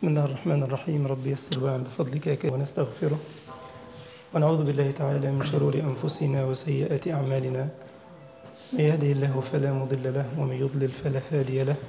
بسم الله الرحمن الرحيم رب يسر وعن بفضلك يا كريم ونستغفره ونعوذ بالله تعالى من شرور أنفسنا وسيئات أعمالنا من يهده الله فلا مضل له ومن يضلل فلا هادي له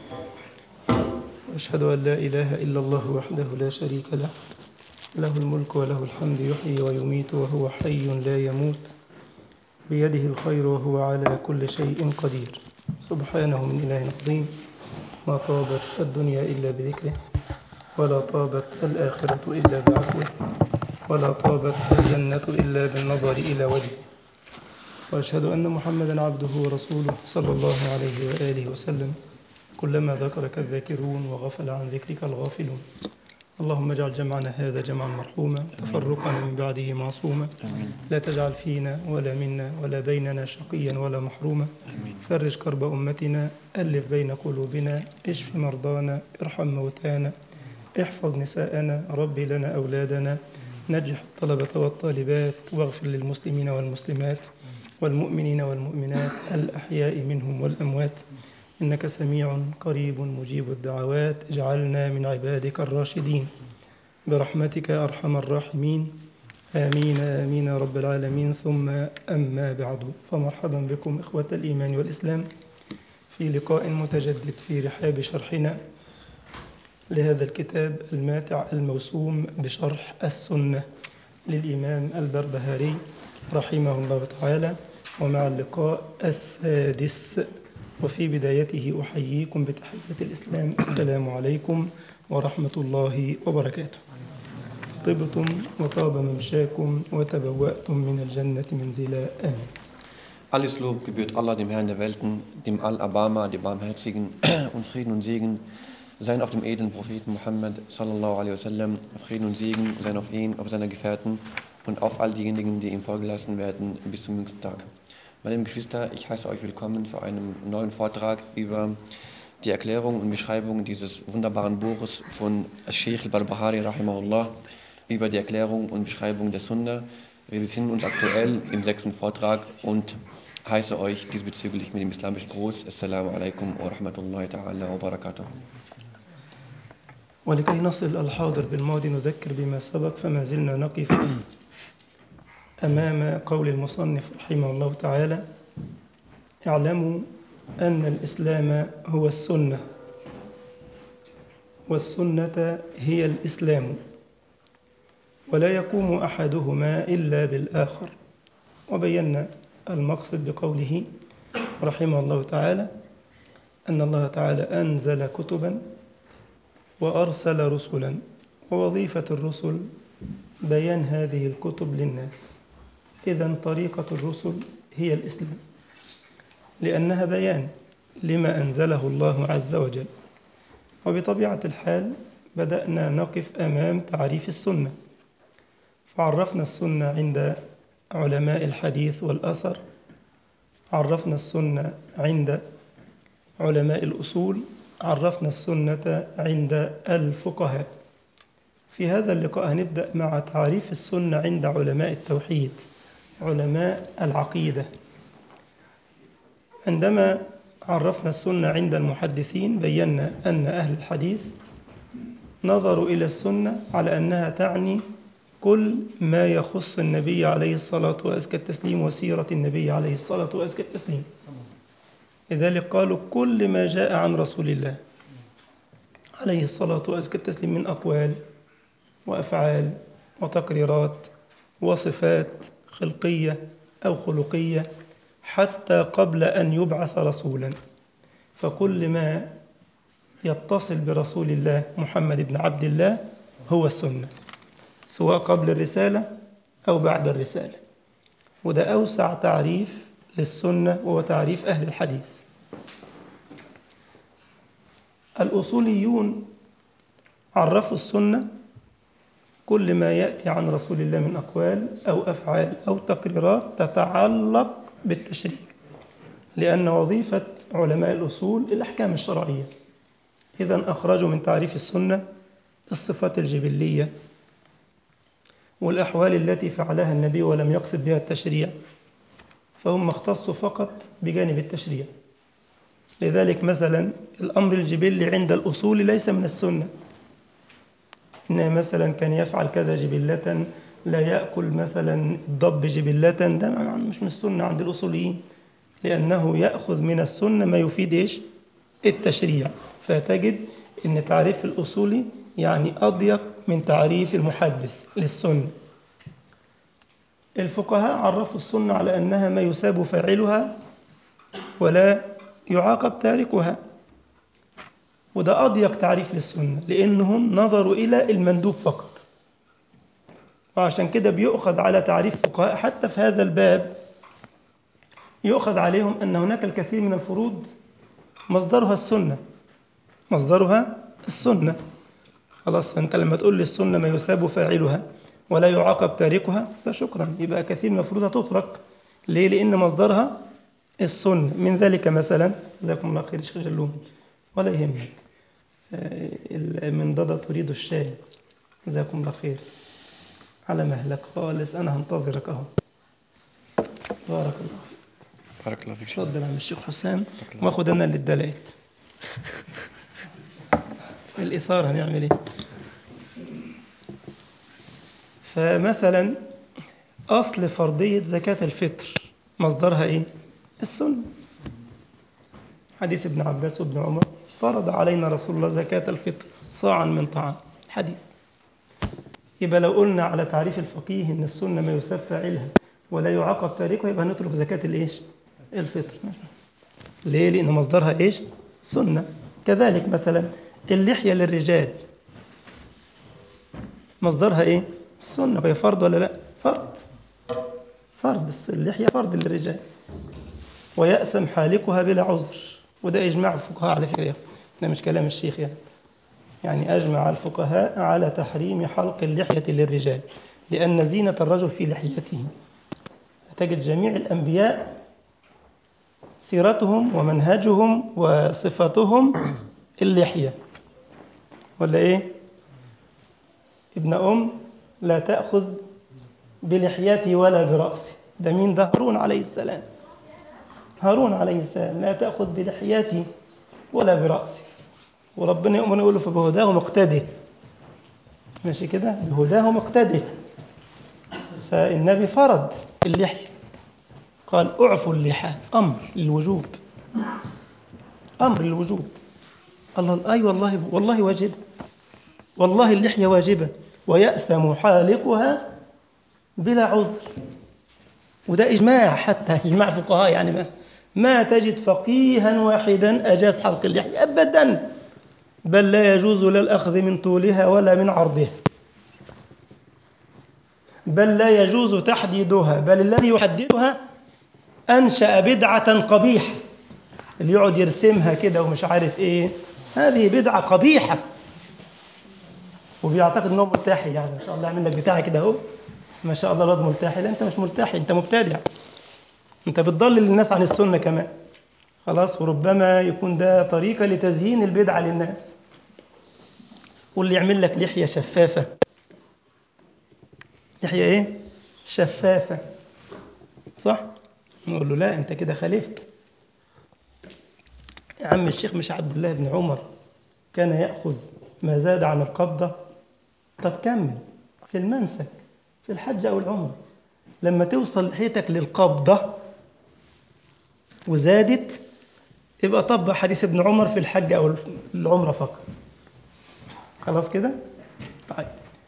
وأشهد أن لا إله إلا الله وحده لا شريك له له الملك وله الحمد يحيي ويميت وهو حي لا يموت بيده الخير وهو على كل شيء قدير سبحانه من إله عظيم ما طابت الدنيا إلا بذكره ولا طابت الآخرة إلا بعفوه ولا طابت الجنة إلا بالنظر إلى وجهه وأشهد أن محمدا عبده ورسوله صلى الله عليه وآله وسلم كلما ذكرك الذاكرون وغفل عن ذكرك الغافلون اللهم اجعل جمعنا هذا جمعا مرحوما تفرقنا من بعده معصوما لا تجعل فينا ولا منا ولا بيننا شقيا ولا محروما فرج كرب أمتنا ألف بين قلوبنا اشف مرضانا ارحم موتانا احفظ نساءنا ربي لنا أولادنا نجح الطلبة والطالبات واغفر للمسلمين والمسلمات والمؤمنين والمؤمنات الأحياء منهم والأموات إنك سميع قريب مجيب الدعوات اجعلنا من عبادك الراشدين برحمتك يا أرحم الراحمين آمين آمين يا رب العالمين ثم أما بعد فمرحبا بكم إخوة الإيمان والإسلام في لقاء متجدد في رحاب شرحنا لهذا الكتاب الماتع الموسوم بشرح السنة للإمام البربهاري رحمه الله تعالى ومع اللقاء السادس وفي بدايته أحييكم بتحية الإسلام السلام عليكم ورحمة الله وبركاته طبتم وطاب ممشاكم وتبوأتم من الجنة منزلا آمين Alles Lob gebührt Allah, dem Herrn der Welten, dem Al-Abama, dem Barmherzigen und Frieden und Segen seien auf dem edlen Propheten Muhammad sallallahu alaihi wasallam, Frieden und Segen seien auf ihn, auf seine Gefährten und auf all diejenigen, die ihm vorgelassen werden bis zum jüngsten Tag. Meine lieben Geschwister, ich heiße euch willkommen zu einem neuen Vortrag über die Erklärung und Beschreibung dieses wunderbaren Buches von Sheikh al-Barbahari rahimahullah über die Erklärung und Beschreibung der Sunna. Wir befinden uns aktuell im sechsten Vortrag und heiße euch diesbezüglich mit dem islamischen Gruß. Assalamu alaikum wa rahmatullahi ta'ala wa barakatuh. ولكي نصل الحاضر بالماضي نذكر بما سبق فما زلنا نقف أمام قول المصنف رحمه الله تعالى اعلموا أن الإسلام هو السنة والسنة هي الإسلام ولا يقوم أحدهما إلا بالآخر وبينا المقصد بقوله رحمه الله تعالى أن الله تعالى أنزل كتبا وأرسل رسلا ووظيفة الرسل بيان هذه الكتب للناس إذا طريقة الرسل هي الإسلام لأنها بيان لما أنزله الله عز وجل وبطبيعة الحال بدأنا نقف أمام تعريف السنة فعرفنا السنة عند علماء الحديث والأثر عرفنا السنة عند علماء الأصول عرفنا السنة عند الفقهاء في هذا اللقاء هنبدأ مع تعريف السنة عند علماء التوحيد علماء العقيدة عندما عرفنا السنة عند المحدثين بينا أن أهل الحديث نظروا إلى السنة على أنها تعني كل ما يخص النبي عليه الصلاة وأزكى التسليم وسيرة النبي عليه الصلاة وأزكى التسليم لذلك قالوا كل ما جاء عن رسول الله عليه الصلاة وأزكى التسليم من أقوال وأفعال وتقريرات وصفات خلقية أو خلقية حتى قبل أن يبعث رسولا فكل ما يتصل برسول الله محمد بن عبد الله هو السنة سواء قبل الرسالة أو بعد الرسالة وده أوسع تعريف للسنة وهو تعريف أهل الحديث الأصوليون عرفوا السنة كل ما يأتي عن رسول الله من أقوال أو أفعال أو تقريرات تتعلق بالتشريع لأن وظيفة علماء الأصول الأحكام الشرعية إذا أخرجوا من تعريف السنة الصفات الجبلية والأحوال التي فعلها النبي ولم يقصد بها التشريع فهم اختصوا فقط بجانب التشريع لذلك مثلا الأمر الجبلي عند الأصول ليس من السنة إن مثلا كان يفعل كذا جبلة لا يأكل مثلا الضب جبلة ده مش من السنة عند الأصوليين لأنه يأخذ من السنة ما يفيد إيش التشريع فتجد أن تعريف الأصولي يعني أضيق من تعريف المحدث للسنة الفقهاء عرفوا السنة على أنها ما يساب فاعلها ولا يعاقب تاركها وده أضيق تعريف للسنة لأنهم نظروا إلى المندوب فقط وعشان كده بيؤخذ على تعريف فقهاء حتى في هذا الباب يؤخذ عليهم أن هناك الكثير من الفروض مصدرها السنة مصدرها السنة خلاص فأنت لما تقول لي السنة ما يثاب فاعلها ولا يعاقب تاركها فشكرا يبقى كثير من الفروض تترك ليه؟ لأن مصدرها السنة من ذلك مثلا جزاكم الله خير شيخ جلوم ولا يهمك المنضدة تريد الشاي جزاكم الله خير على مهلك خالص أنا هنتظرك أهو بارك الله فيك بارك الله فيك اتفضل يا عم الشيخ حسام واخد أنا اللي اتدلقت الإثارة هنعمل إيه فمثلا أصل فرضية زكاة الفطر مصدرها إيه السنة حديث ابن عباس وابن عمر فرض علينا رسول الله زكاة الفطر صاعا من طعام حديث يبقى لو قلنا على تعريف الفقيه ان السنه ما يساب فاعلها ولا يعاقب تاركها يبقى نترك زكاه الايش؟ الفطر ليه؟ لان مصدرها ايش؟ سنه كذلك مثلا اللحيه للرجال مصدرها ايه؟ السنه وهي فرض ولا لا؟ فرض فرض اللحيه فرض للرجال ويأثم حالكها بلا عذر وده إجماع الفقهاء على فكرة ده مش كلام الشيخ يعني يعني أجمع الفقهاء على تحريم حلق اللحية للرجال لأن زينة الرجل في لحيته تجد جميع الأنبياء سيرتهم ومنهجهم وصفاتهم اللحية ولا إيه؟ ابن أم لا تأخذ بلحيتي ولا برأسي ده مين ده هارون عليه السلام هارون عليه السلام لا تأخذ بلحيتي ولا برأسي وربنا يؤمن يقول له فبهداه مقتده ماشي كده بهداه مقتده فالنبي فرض اللحية قال اعفوا اللحى أمر للوجوب أمر للوجوب الله أي والله والله واجب والله اللحية واجبة ويأثم حالقها بلا عذر وده إجماع حتى إجماع فقهاء يعني ما ما تجد فقيها واحدا أجاز حلق اللحية أبدا بل لا يجوز لا الأخذ من طولها ولا من عرضها بل لا يجوز تحديدها بل الذي يحددها أنشأ بدعة قبيحة اللي يقعد يرسمها كده ومش عارف إيه هذه بدعة قبيحة وبيعتقد إنه ملتحي يعني ما شاء الله يعمل لك بتاع كده أهو ما شاء الله الواد ملتحي لا أنت مش ملتحي أنت مبتدع أنت بتضلل الناس عن السنة كمان خلاص وربما يكون ده طريقة لتزيين البدعة للناس واللي يعمل لك لحية شفافة لحية إيه؟ شفافة صح؟ نقول له لا أنت كده خالفت يا عم الشيخ مش عبد الله بن عمر كان يأخذ ما زاد عن القبضة طب كمل في المنسك في الحج أو العمرة لما توصل لحيتك للقبضة وزادت يبقى طبق حديث ابن عمر في الحج أو العمرة فقط خلاص كده طيب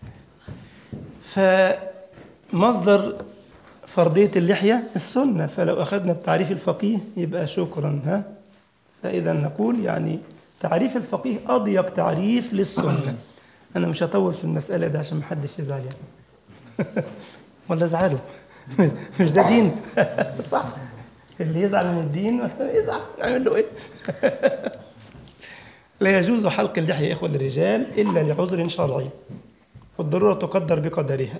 فمصدر فرضية اللحية السنة فلو أخذنا بتعريف الفقيه يبقى شكرا ها فإذا نقول يعني تعريف الفقيه أضيق تعريف للسنة أنا مش هطول في المسألة ده عشان محدش يزعل يعني ولا ازعله مش ده دين صح اللي يزعل من الدين يزعل نعمل له ايه لا يجوز حلق اللحية يا إخوة للرجال إلا لعذر شرعي والضرورة تقدر بقدرها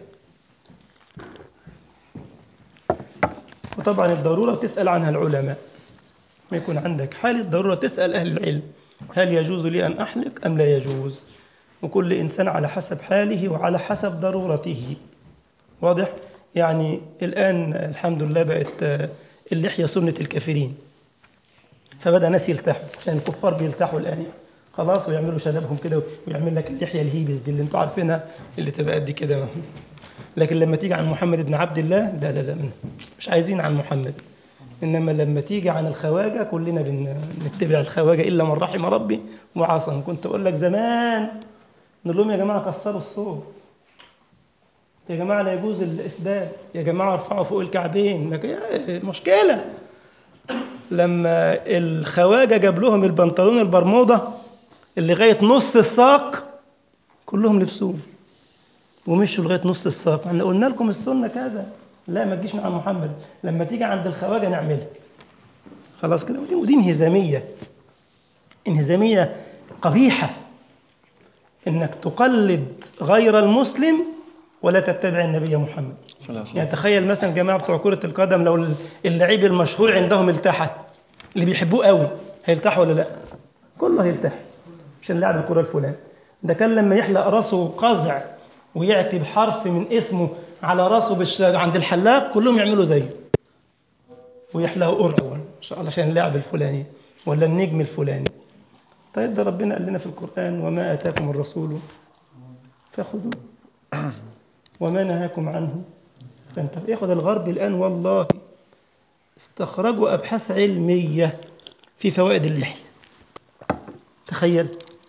وطبعا الضرورة تسأل عنها العلماء ما يكون عندك حالة ضرورة تسأل أهل العلم هل يجوز لي أن أحلق أم لا يجوز وكل إنسان على حسب حاله وعلى حسب ضرورته واضح يعني الآن الحمد لله بقت اللحية سنة الكافرين فبدأ ناس يلتحوا عشان الكفار بيلتحوا الآن خلاص ويعملوا شنبهم كده ويعمل لك اللحيه الهيبس دي اللي انتوا عارفينها اللي تبقى قد كده لكن لما تيجي عن محمد بن عبد الله لا لا لا مش عايزين عن محمد انما لما تيجي عن الخواجه كلنا بنتبع الخواجه الا من رحم ربي وعصم كنت اقول لك زمان نقول لهم يا جماعه كسروا الصوت يا جماعه لا يجوز الاسدال يا جماعه ارفعوا فوق الكعبين مشكله لما الخواجه جاب لهم البنطلون البرموده اللي لغايه نص الساق كلهم لبسوه ومشوا لغايه نص الساق احنا قلنا لكم السنه كذا لا ما تجيش مع محمد لما تيجي عند الخواجه نعملها خلاص كده ودي, ودي انهزاميه انهزاميه قبيحه انك تقلد غير المسلم ولا تتبع النبي محمد يعني تخيل مثلا جماعه بتوع كره القدم لو اللعيب المشهور عندهم التحى اللي بيحبوه قوي هيرتاح ولا لا كله هيرتاح عشان لاعب الكره الفلاني ده كان لما يحلق راسه قزع ويعتب حرف من اسمه على راسه بالش... عند الحلاق كلهم يعملوا زيه ويحلقوا قرع ان شاء الله عشان اللاعب الفلاني ولا النجم الفلاني طيب ده ربنا قال لنا في القرآن وما آتاكم الرسول فخذوه وما نهاكم عنه فانتهوا ياخد الغرب الآن والله استخرجوا أبحاث علمية في فوائد اللحية تخيل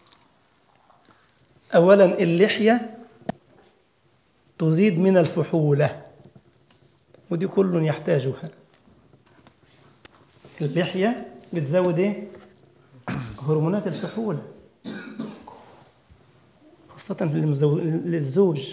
أولا اللحية تزيد من الفحولة ودي كل يحتاجها اللحية بتزود ايه هرمونات الفحولة خاصة للزوج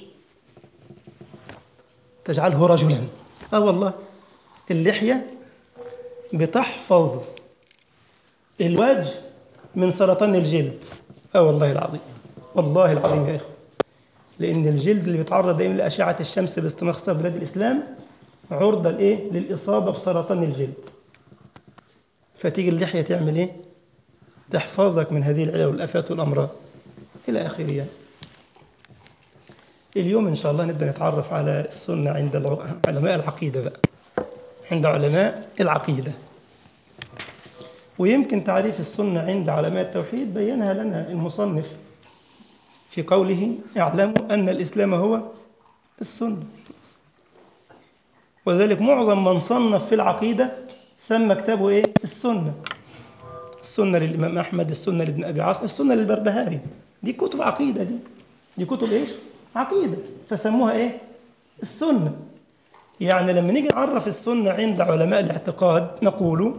تجعله رجلا اه والله اللحية بتحفظ الوجه من سرطان الجلد اه والله العظيم والله العظيم يا اخوة لأن الجلد اللي بيتعرض دائما لأشعة الشمس باستمرار في بلاد الإسلام عرضة لإيه؟ للإصابة بسرطان الجلد فتيجي اللحية تعمل إيه؟ تحفظك من هذه العلل والآفات والأمراض إلى آخره يعني. اليوم إن شاء الله نبدأ نتعرف على السنة عند علماء العقيدة بقى عند علماء العقيدة ويمكن تعريف السنة عند علماء التوحيد بينها لنا المصنف في قوله اعلموا أن الإسلام هو السنة وذلك معظم من صنف في العقيدة سمى كتابه إيه؟ السنة السنة للإمام أحمد السنة لابن أبي عاصم السنة للبربهاري دي كتب عقيدة دي دي كتب إيش؟ عقيدة فسموها إيه؟ السنة يعني لما نيجي نعرف السنة عند علماء الاعتقاد نقول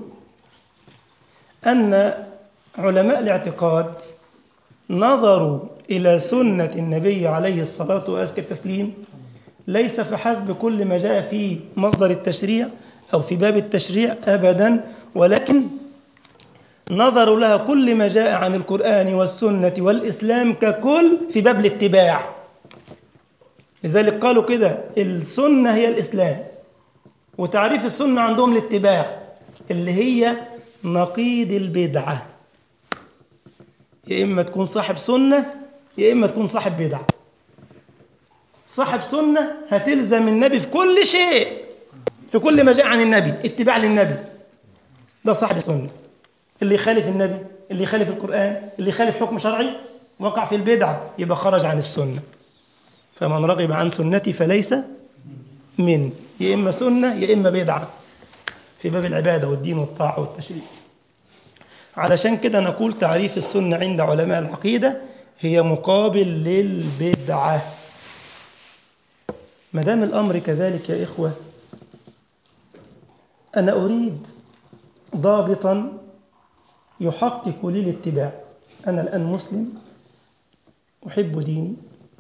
أن علماء الاعتقاد نظروا إلى سنة النبي عليه الصلاة وأزكى التسليم ليس فحسب كل ما جاء في مصدر التشريع أو في باب التشريع أبدا ولكن نظروا لها كل ما جاء عن القرآن والسنة والإسلام ككل في باب الاتباع لذلك قالوا كده السنة هي الإسلام وتعريف السنة عندهم الاتباع اللي هي نقيض البدعة يا إما تكون صاحب سنة يا إما تكون صاحب بدعة صاحب سنة هتلزم النبي في كل شيء في كل ما جاء عن النبي اتباع للنبي ده صاحب سنة اللي يخالف النبي اللي يخالف القرآن اللي يخالف حكم شرعي وقع في البدعة يبقى خرج عن السنة فمن رغب عن سنتي فليس من يا إما سنة يا إما بدعة في باب العبادة والدين والطاعة والتشريع علشان كده نقول تعريف السنة عند علماء العقيدة هي مقابل للبدعة ما دام الأمر كذلك يا إخوة أنا أريد ضابطا يحقق لي الاتباع أنا الآن مسلم أحب ديني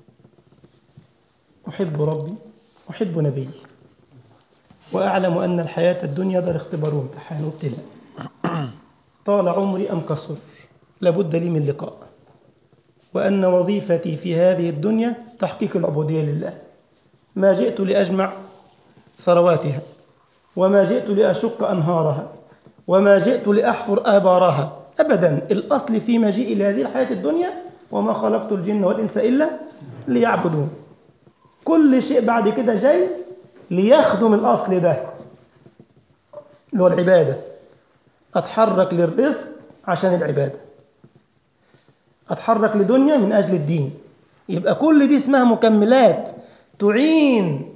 أحب ربي أحب نبيي وأعلم أن الحياة الدنيا دار اختبار وامتحان وابتلاء طال عمري أم قصر لابد لي من لقاء وأن وظيفتي في هذه الدنيا تحقيق العبودية لله ما جئت لأجمع ثرواتها وما جئت لأشق أنهارها وما جئت لأحفر آبارها أبدا الأصل في مجيئي لهذه الحياة الدنيا وما خلقت الجن والإنس إلا ليعبدون كل شيء بعد كده جاي ليخدم الأصل ده اللي هو العبادة أتحرك للرزق عشان العبادة أتحرك لدنيا من أجل الدين يبقى كل دي اسمها مكملات تعين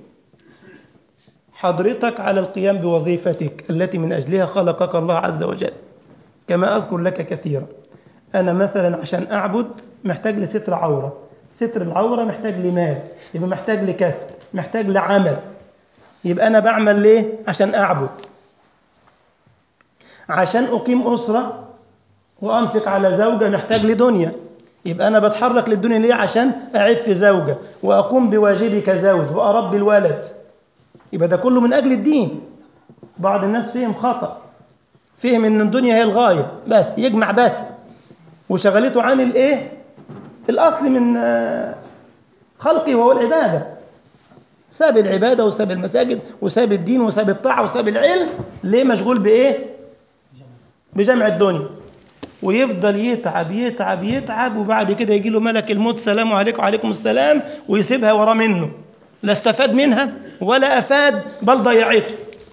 حضرتك على القيام بوظيفتك التي من أجلها خلقك الله عز وجل كما أذكر لك كثيرا أنا مثلا عشان أعبد محتاج لستر عورة ستر العورة محتاج لمال يبقى محتاج لكسب محتاج لعمل يبقى أنا بعمل ليه عشان أعبد عشان أقيم أسرة وأنفق على زوجة محتاج لدنيا يبقى أنا بتحرك للدنيا ليه عشان أعف زوجة وأقوم بواجبي كزوج وأربي الولد يبقى ده كله من أجل الدين بعض الناس فهم خطأ فهم إن الدنيا هي الغاية بس يجمع بس وشغلته عن الإيه الأصل من خلقه وهو العبادة ساب العبادة وساب المساجد وساب الدين وساب الطاعة وساب العلم ليه مشغول بإيه بجمع الدنيا ويفضل يتعب يتعب يتعب وبعد كده يجي له ملك الموت سلام عليكم وعليكم السلام ويسيبها ورا منه لا استفاد منها ولا أفاد بل ضيعته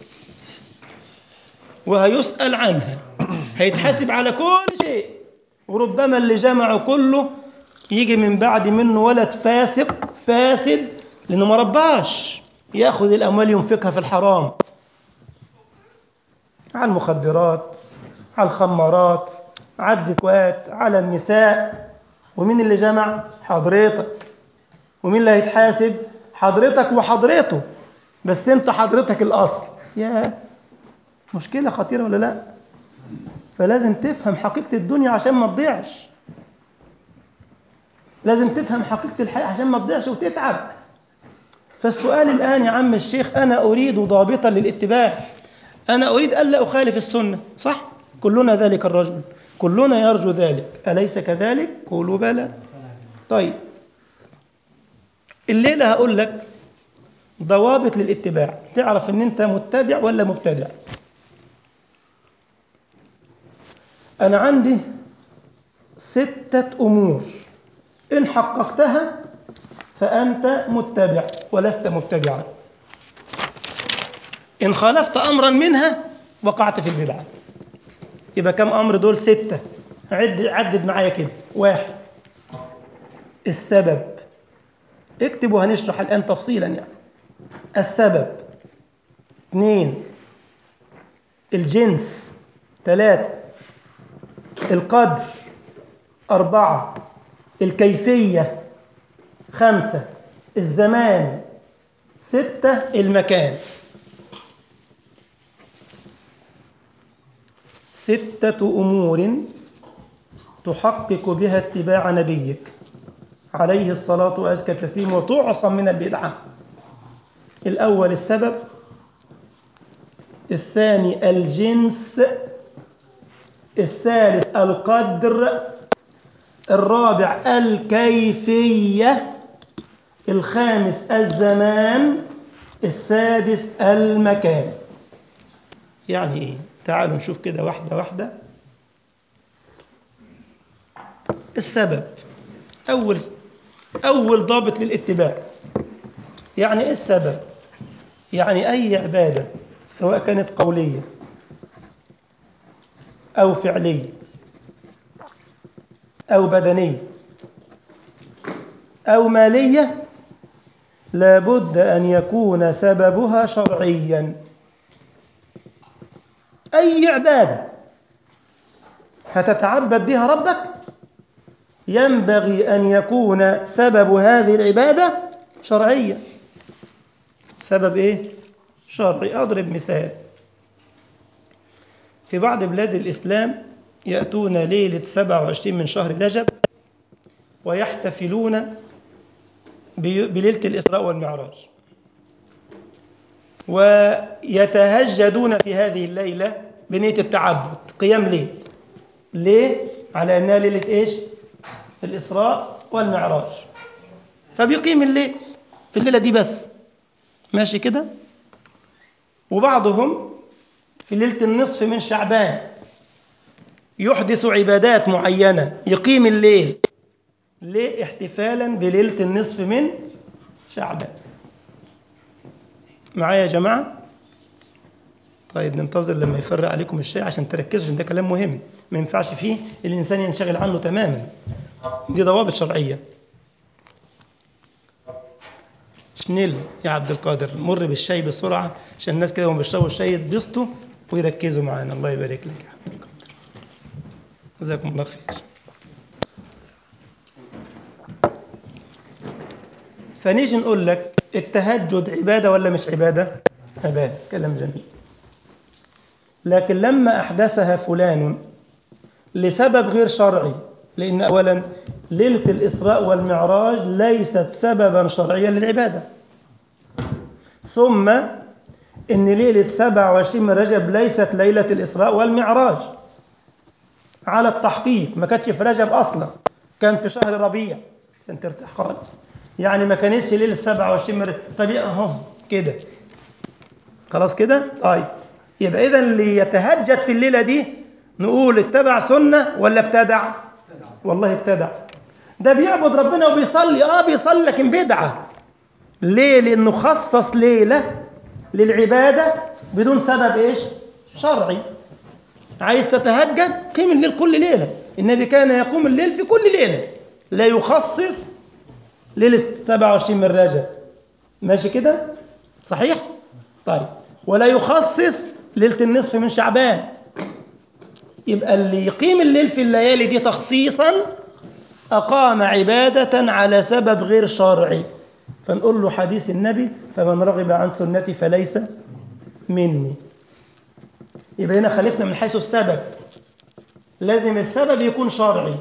وهيسأل عنها هيتحاسب على كل شيء وربما اللي جمعه كله يجي من بعد منه ولد فاسق فاسد لأنه ما رباش ياخذ الأموال ينفقها في الحرام على المخدرات على الخمارات على الدسوات على النساء ومين اللي جمع حضرتك ومين اللي هيتحاسب حضرتك وحضرته بس انت حضرتك الاصل يا مشكله خطيره ولا لا فلازم تفهم حقيقه الدنيا عشان ما تضيعش لازم تفهم حقيقه الحياه عشان ما تضيعش وتتعب فالسؤال الان يا عم الشيخ انا اريد ضابطا للاتباع انا اريد الا اخالف السنه صح كلنا ذلك الرجل كلنا يرجو ذلك أليس كذلك؟ قولوا بلى طيب الليلة هقول لك ضوابط للاتباع تعرف ان انت متبع ولا مبتدع انا عندي ستة امور ان حققتها فانت متبع ولست مبتدعا ان خالفت امرا منها وقعت في البدعه يبقى كم أمر دول ستة عد عدد معايا كده واحد السبب اكتب وهنشرح الآن تفصيلا يعني السبب اثنين الجنس ثلاثة القدر أربعة الكيفية خمسة الزمان ستة المكان ستة أمور تحقق بها اتباع نبيك عليه الصلاة وأزكى التسليم وتعصم من البدعة الأول السبب الثاني الجنس الثالث القدر الرابع الكيفية الخامس الزمان السادس المكان يعني ايه تعالوا نشوف كده واحدة واحدة السبب أول أول ضابط للاتباع يعني إيه السبب؟ يعني أي عبادة سواء كانت قولية أو فعلية أو بدنية أو مالية لابد أن يكون سببها شرعيا أي عبادة هتتعبد بها ربك ينبغي أن يكون سبب هذه العبادة شرعيا سبب إيه؟ شرعي أضرب مثال في بعض بلاد الإسلام يأتون ليلة 27 من شهر رجب ويحتفلون بليلة الإسراء والمعراج ويتهجدون في هذه الليلة بنية التعبد قيام ليل ليه؟ على أنها ليلة إيش؟ الإسراء والمعراج فبيقيم الليل في الليلة دي بس ماشي كده وبعضهم في ليلة النصف من شعبان يحدث عبادات معينة يقيم الليل ليه احتفالا بليلة النصف من شعبان معايا يا جماعة طيب ننتظر لما يفرق عليكم الشيء عشان تركزوا عشان ده كلام مهم ما ينفعش فيه الإنسان ينشغل عنه تماما دي ضوابط شرعية شنل يا عبد القادر مر بالشاي بسرعة عشان الناس كده وهم بيشربوا الشاي يتبسطوا ويركزوا معانا الله يبارك لك يا عبد القادر جزاكم الله خير فنيجي نقول لك التهجد عبادة ولا مش عبادة؟ عبادة كلام جميل لكن لما أحدثها فلان لسبب غير شرعي لأن أولا ليلة الإسراء والمعراج ليست سببا شرعيا للعبادة ثم إن ليلة 27 من رجب ليست ليلة الإسراء والمعراج على التحقيق ما كانتش في رجب أصلا كان في شهر ربيع عشان ترتاح خالص يعني ما كانتش ليلة 27 من رجب طب أهو كده خلاص كده طيب يبقى إذا اللي يتهجد في الليلة دي نقول اتبع سنة ولا ابتدع والله ابتدع ده بيعبد ربنا وبيصلي اه بيصلي لكن بدعة ليه لأنه خصص ليلة للعبادة بدون سبب ايش شرعي عايز تتهجد قيم الليل كل ليلة النبي كان يقوم الليل في كل ليلة لا يخصص ليلة 27 من رجب ماشي كده صحيح طيب ولا يخصص ليلة النصف من شعبان يبقى اللي يقيم الليل في الليالي دي تخصيصا أقام عبادة على سبب غير شرعي فنقول له حديث النبي فمن رغب عن سنتي فليس مني يبقى هنا خالفنا من حيث السبب لازم السبب يكون شرعي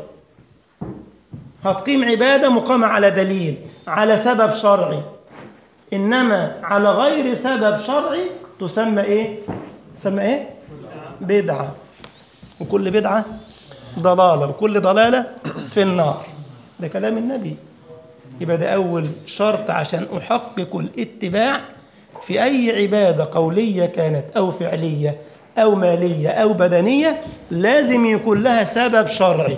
هتقيم عبادة مقامة على دليل على سبب شرعي إنما على غير سبب شرعي تسمى إيه؟ تسمى إيه؟ بدعة وكل بدعة ضلالة وكل ضلالة في النار ده كلام النبي يبقى ده أول شرط عشان أحقق الاتباع في أي عبادة قولية كانت أو فعلية أو مالية أو بدنية لازم يكون لها سبب شرعي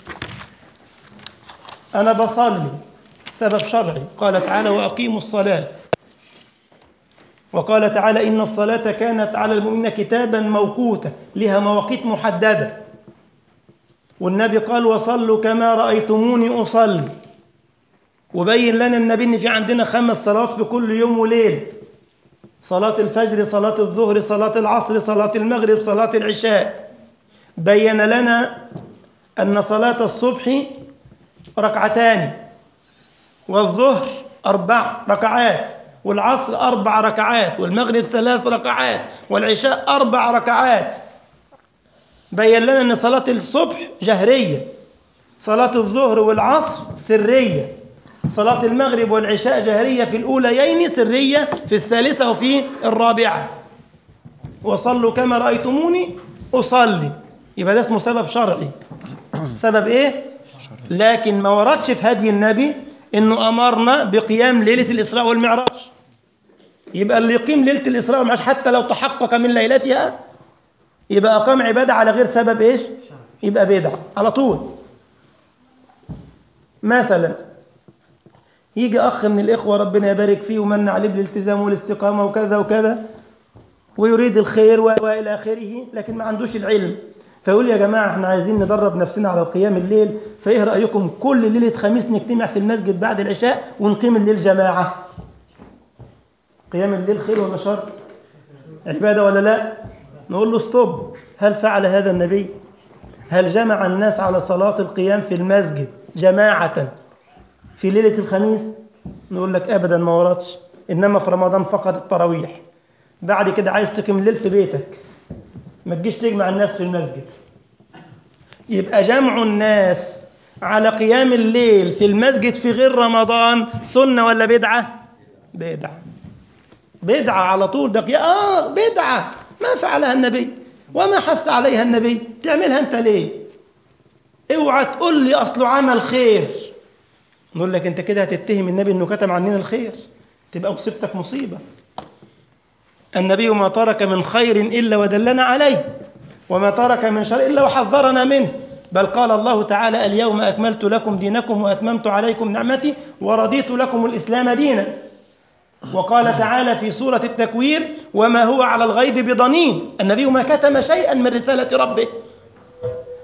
أنا بصلي سبب شرعي قال تعالى وأقيموا الصلاة وقال تعالى إن الصلاة كانت على المؤمنين كتابا موقوتا لها مواقيت محددة والنبي قال وصلوا كما رأيتموني أصلي وبين لنا النبي إن في عندنا خمس صلوات في كل يوم وليل صلاة الفجر صلاة الظهر صلاة العصر صلاة المغرب صلاة العشاء بين لنا أن صلاة الصبح ركعتان والظهر أربع ركعات والعصر أربع ركعات والمغرب ثلاث ركعات والعشاء أربع ركعات بين لنا أن صلاة الصبح جهرية صلاة الظهر والعصر سرية صلاة المغرب والعشاء جهرية في الأوليين سرية في الثالثة وفي الرابعة وصلوا كما رأيتموني أصلي يبقى ده اسمه سبب شرعي سبب إيه؟ لكن ما وردش في هدي النبي إنه أمرنا بقيام ليلة الإسراء والمعراج يبقى اللي يقيم ليلة الإسراء والمعراج حتى لو تحقق من ليلتها يبقى أقام عبادة على غير سبب إيش؟ يبقى بدعة على طول مثلا يجي أخ من الإخوة ربنا يبارك فيه ومن عليه بالالتزام والاستقامة وكذا وكذا ويريد الخير وإلى آخره لكن ما عندوش العلم فيقول يا جماعة احنا عايزين ندرب نفسنا على قيام الليل فإيه رأيكم كل ليلة خميس نجتمع في المسجد بعد العشاء ونقيم الليل جماعة قيام الليل خير ولا شر عبادة ولا لا نقول له ستوب هل فعل هذا النبي هل جمع الناس على صلاة القيام في المسجد جماعة في ليلة الخميس نقول لك أبدا ما وردش إنما في رمضان فقط التراويح بعد كده عايز تقيم الليل في بيتك ما تجيش تجمع الناس في المسجد يبقى جمع الناس على قيام الليل في المسجد في غير رمضان سنة ولا بدعة بدعة بدعة على طول ده آه بدعة ما فعلها النبي وما حث عليها النبي تعملها أنت ليه اوعى تقول لي أصله عمل خير نقول لك أنت كده هتتهم النبي أنه كتم عننا الخير تبقى مصيبتك مصيبة النبي ما ترك من خير إلا ودلنا عليه وما ترك من شر إلا وحذرنا منه بل قال الله تعالى اليوم أكملت لكم دينكم وأتممت عليكم نعمتي ورضيت لكم الإسلام دينا وقال تعالى في سورة التكوير وما هو على الغيب بضنين النبي ما كتم شيئا من رسالة ربه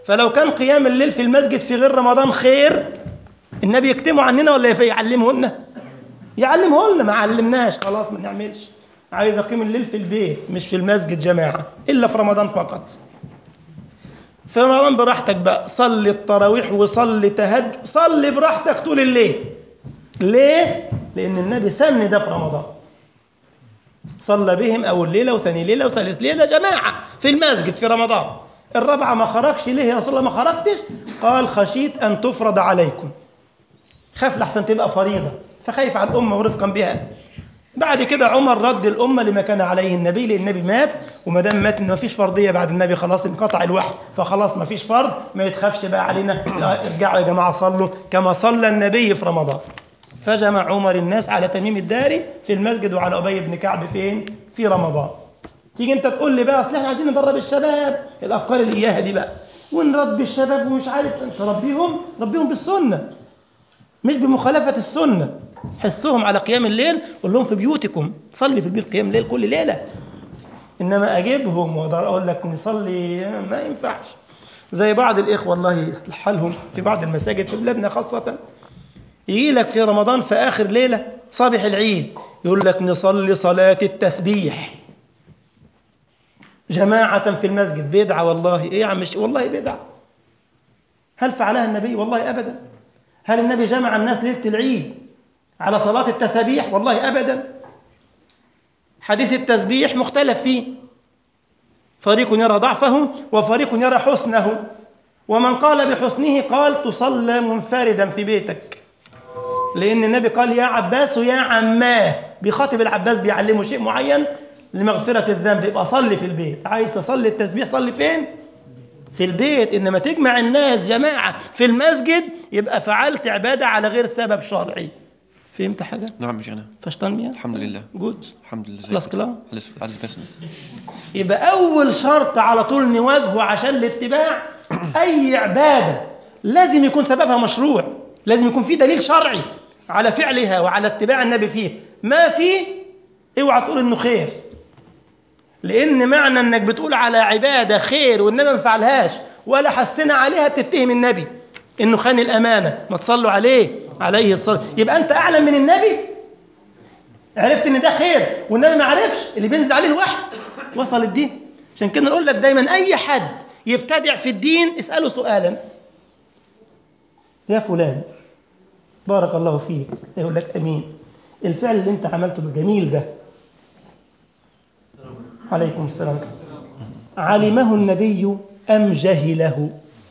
فلو كان قيام الليل في المسجد في غير رمضان خير النبي يكتمه عننا ولا يعلمه لنا يعلمه لنا ما علمناش خلاص ما نعملش عايز اقيم الليل في البيت مش في المسجد جماعه الا في رمضان فقط في رمضان براحتك بقى صلي التراويح وصلي تهجد صلي براحتك طول الليل ليه لان النبي سن ده في رمضان صلى بهم اول ليله وثاني ليله وثالث ليله جماعه في المسجد في رمضان الرابعه ما خرجش ليه يا رسول الله ما خرجتش قال خشيت ان تفرض عليكم خاف لحسن تبقى فريضه فخايف على الامه ورفقا بها بعد كده عمر رد الأمة لما كان عليه النبي لأن النبي مات وما دام مات إن ما فيش فرضية بعد النبي خلاص انقطع الوحي فخلاص ما فيش فرض ما يتخافش بقى علينا ارجعوا يا جماعة صلوا كما صلى النبي في رمضان فجمع عمر الناس على تميم الداري في المسجد وعلى أبي بن كعب فين؟ في رمضان تيجي أنت تقول لي بقى أصل احنا عايزين ندرب الشباب الأفكار اللي إياها دي بقى ونربي الشباب ومش عارف أنت ربيهم ربيهم بالسنة مش بمخالفة السنة حسهم على قيام الليل قول لهم في بيوتكم صلي في البيت قيام الليل كل ليلة إنما أجيبهم وأقول لك نصلي ما ينفعش زي بعض الإخوة الله يصلح حالهم في بعض المساجد في بلادنا خاصة يجي لك في رمضان في آخر ليلة صباح العيد يقول لك نصلي صلاة التسبيح جماعة في المسجد بدعة والله إيه يا عم والله بدعة هل فعلها النبي والله أبدا هل النبي جمع الناس ليلة العيد على صلاة التسابيح والله أبدا حديث التسبيح مختلف فيه فريق يرى ضعفه وفريق يرى حسنه ومن قال بحسنه قال تصلى منفردا في بيتك لأن النبي قال يا عباس يا عماه بيخاطب العباس بيعلمه شيء معين لمغفرة الذنب يبقى صلي في البيت عايز تصلي التسبيح صلي فين؟ في البيت إنما تجمع الناس جماعة في المسجد يبقى فعلت عبادة على غير سبب شرعي فهمت حاجة؟ نعم يا شيخنا Verstanden wir? الحمد لله Gut. الحمد لله Alles klar? alles alles bestens يبقى أول شرط على طول نواجهه عشان الاتباع أي عبادة لازم يكون سببها مشروع لازم يكون في دليل شرعي على فعلها وعلى اتباع النبي فيه ما فيه اوعى تقول انه خير لان معنى انك بتقول على عباده خير والنبي ما فعلهاش ولا حسنا عليها بتتهم النبي انه خان الامانه ما تصلوا عليه عليه الصلاه يبقى انت اعلم من النبي عرفت ان ده خير والنبي ما عرفش اللي بينزل عليه الوحي وصل الدين عشان كده نقول لك دايما اي حد يبتدع في الدين اساله سؤالا يا فلان بارك الله فيك يقول لك امين الفعل اللي انت عملته الجميل ده عليكم السلام علمه النبي ام جهله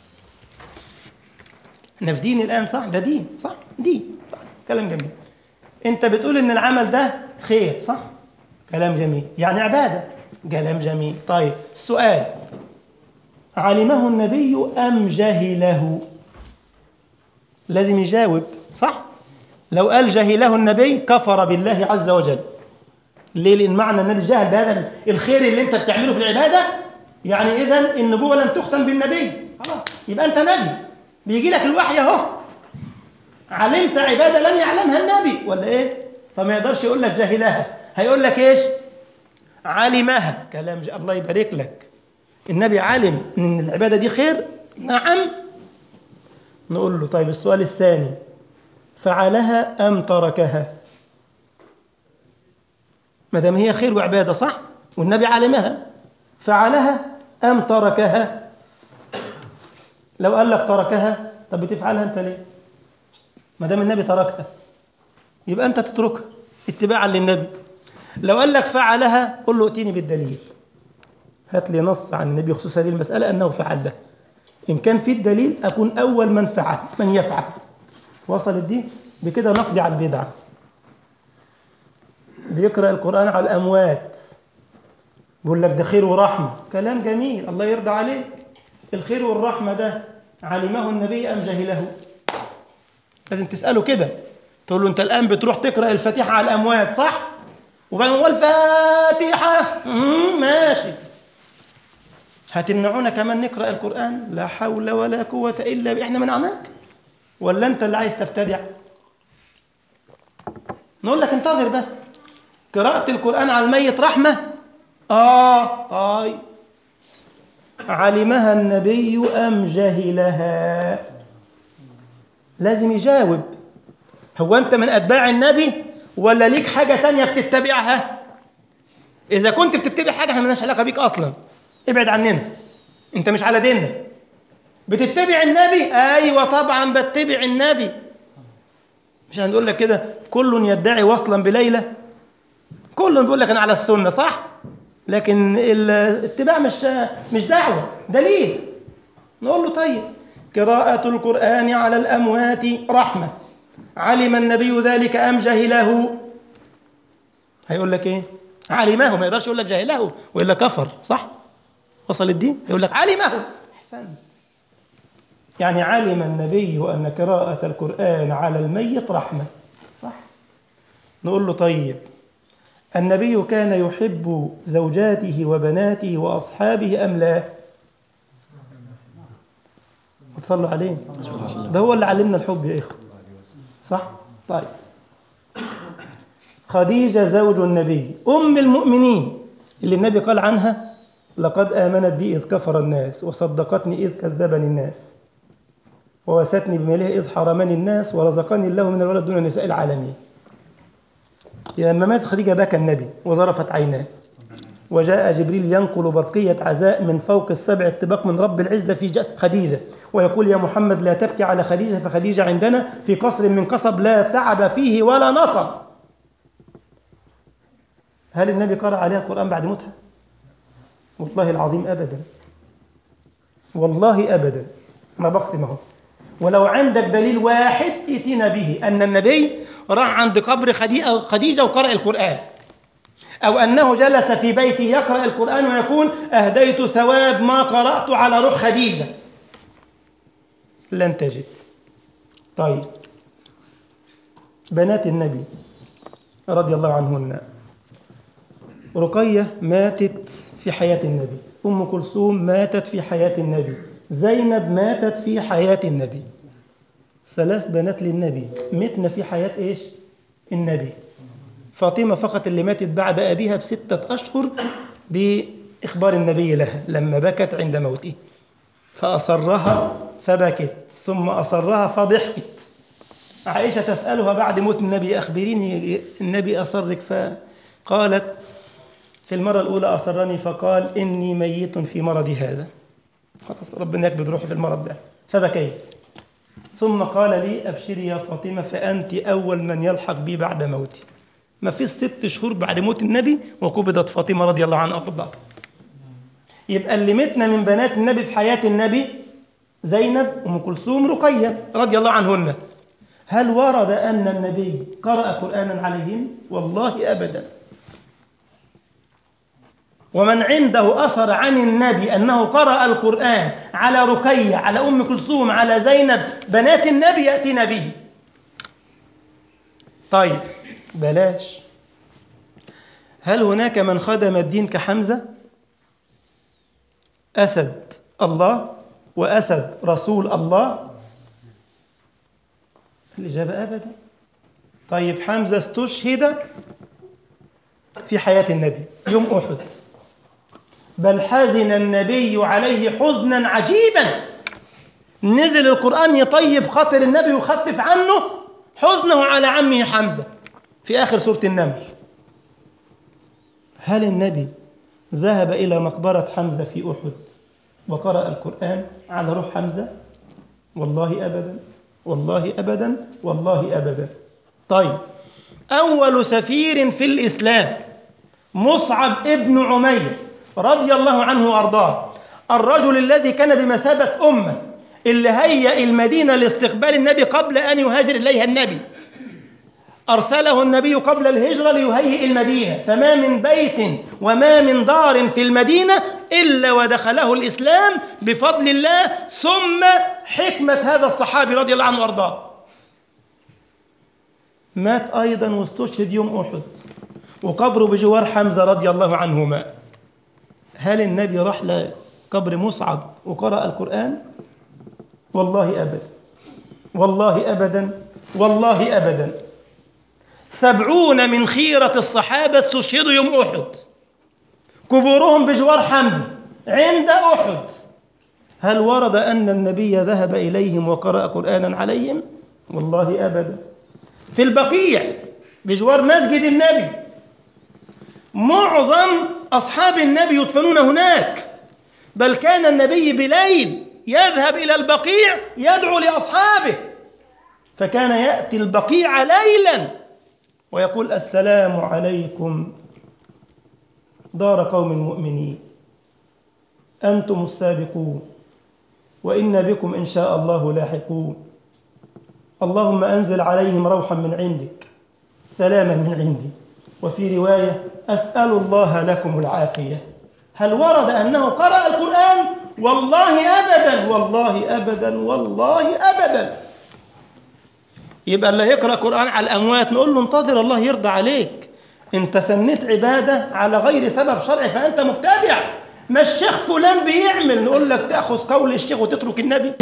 احنا في دين الان صح ده دين صح دين صح. كلام جميل انت بتقول ان العمل ده خير صح كلام جميل يعني عباده كلام جميل طيب السؤال علمه النبي ام جهله لازم يجاوب صح لو قال جهله النبي كفر بالله عز وجل ليه لان معنى النبي جهل بهذا الخير اللي انت بتعمله في العباده يعني اذا النبوه لم تختم بالنبي خلاص يبقى انت نبي بيجي لك الوحي اهو علمت عباده لم يعلمها النبي ولا ايه فما يقدرش يقول لك جهلها هيقول لك ايش علمها كلام ج... الله يبارك لك النبي علم ان العباده دي خير نعم نقول له طيب السؤال الثاني فعلها ام تركها ما دام هي خير وعباده صح والنبي علمها فعلها ام تركها لو قال لك تركها طب بتفعلها انت ليه ما دام النبي تركها يبقى انت تتركها اتباعا للنبي لو قال لك فعلها قل له ائتيني بالدليل هات لي نص عن النبي بخصوص هذه المسألة أنه فعل ده إن كان في الدليل أكون أول من فعل من يفعل وصل الدين بكده نقضي على البدعة بيقرأ القرآن على الأموات بيقول لك ده خير ورحمة كلام جميل الله يرضى عليك الخير والرحمة ده علمه النبي أم جهله لازم تسأله كده تقول له أنت الآن بتروح تقرأ الفاتحة على الأموات صح؟ وبعدين والفاتحة ماشي هتمنعونا كمان نقرأ القرآن لا حول ولا قوة إلا بالله إحنا منعناك ولا أنت اللي عايز تبتدع نقول لك انتظر بس قراءة القرآن على الميت رحمة آه آي علمها النبي أم جهلها لازم يجاوب هو أنت من أتباع النبي ولا ليك حاجة تانية بتتبعها إذا كنت بتتبع حاجة احنا مالناش علاقة بيك أصلا ابعد عننا أنت مش على ديننا بتتبع النبي أيوة طبعا بتبع النبي مش هنقول لك كده كل يدعي وصلا بليلى كل بيقول لك أنا على السنة صح لكن الاتباع مش مش دعوة دليل نقول له طيب قراءة القرآن على الأموات رحمة علم النبي ذلك أم جهله هيقول لك إيه علمه ما يقدرش يقول لك جهله وإلا كفر صح وصل الدين يقول لك علمه أحسنت يعني علم النبي أن قراءة القرآن على الميت رحمة صح نقول له طيب النبي كان يحب زوجاته وبناته وأصحابه أم لا تصلوا عليه ده هو اللي علمنا الحب يا إخوة صح طيب خديجة زوج النبي أم المؤمنين اللي النبي قال عنها لقد آمنت بي إذ كفر الناس وصدقتني إذ كذبني الناس ووستني بماله إذ حرمني الناس ورزقني الله من الولد دون نساء العالمين لما مات خديجة بكى النبي وظرفت عيناه وجاء جبريل ينقل برقية عزاء من فوق السبع اتباق من رب العزة في خديجة ويقول يا محمد لا تبكي على خديجة فخديجة عندنا في قصر من قصب لا تعب فيه ولا نصب هل النبي قرأ عليها القرآن بعد موتها؟ والله العظيم أبدا والله أبدا ما بقسم اهو ولو عندك دليل واحد ائتنا به أن النبي راح عند قبر خديجة وقرأ القرآن أو أنه جلس في بيته يقرأ القرآن ويقول أهديت ثواب ما قرأت على روح خديجة لن تجد طيب بنات النبي رضي الله عنهن رقية ماتت في حياة النبي أم كلثوم ماتت في حياة النبي زينب ماتت في حياة النبي ثلاث بنات للنبي متنا في حياة إيش النبي فاطمة فقط اللي ماتت بعد أبيها بستة أشهر بإخبار النبي لها لما بكت عند موته فأصرها فبكت ثم أصرها فضحكت عائشة تسألها بعد موت النبي أخبريني النبي أصرك فقالت في المرة الأولى أصرني فقال إني ميت في مرضي هذا خلاص ربنا يكبد روحي في المرض ده فبكيت ثم قال لي أبشري يا فاطمة فأنت أول من يلحق بي بعد موتي ما فيش ست شهور بعد موت النبي وقبضت فاطمة رضي الله عنها وارضاها يبقى اللي متنا من بنات النبي في حياة النبي زينب أم كلثوم رقية رضي الله عنهن هل ورد أن النبي قرأ قرآنا عليهن والله أبدا ومن عنده أثر عن النبي أنه قرأ القرآن على رقية على أم كلثوم على زينب بنات النبي يأتينا به طيب بلاش هل هناك من خدم الدين كحمزة أسد الله وأسد رسول الله الإجابة أبدا طيب حمزة استشهد في حياة النبي يوم أحد بل حزن النبي عليه حزنا عجيبا نزل القرآن يطيب خاطر النبي ويخفف عنه حزنه على عمه حمزة في آخر سورة النمل هل النبي ذهب إلى مقبرة حمزة في أحد وقرأ القرآن على روح حمزة والله أبدا والله أبدا والله أبدا طيب أول سفير في الإسلام مصعب ابن عمير رضي الله عنه وأرضاه الرجل الذي كان بمثابة أمة اللي هيأ المدينة لاستقبال النبي قبل أن يهاجر إليها النبي أرسله النبي قبل الهجرة ليهيئ المدينة فما من بيت وما من دار في المدينة إلا ودخله الإسلام بفضل الله ثم حكمة هذا الصحابي رضي الله عنه وأرضاه مات أيضا واستشهد يوم أحد وقبره بجوار حمزة رضي الله عنهما هل النبي راح لقبر مصعب وقرأ القرآن والله أبدا والله أبدا والله أبدا سبعون من خيرة الصحابة استشهدوا يوم أحد قبورهم بجوار حمزة عند أحد هل ورد أن النبي ذهب إليهم وقرأ قرآنا عليهم والله أبدا في البقيع بجوار مسجد النبي معظم أصحاب النبي يدفنون هناك بل كان النبي بليل يذهب إلى البقيع يدعو لأصحابه فكان يأتي البقيع ليلا ويقول السلام عليكم دار قوم مؤمنين أنتم السابقون وإن بكم إن شاء الله لاحقون اللهم أنزل عليهم روحا من عندك سلاما من عندي وفي رواية أسأل الله لكم العافية هل ورد أنه قرأ القرآن والله أبدا والله أبدا والله أبدا يبقى اللي يقرأ قرآن على الأموات نقول له انتظر الله يرضى عليك انت سميت عبادة على غير سبب شرعي فأنت مبتدع ما الشيخ فلان بيعمل نقول لك تأخذ قول الشيخ وتترك النبي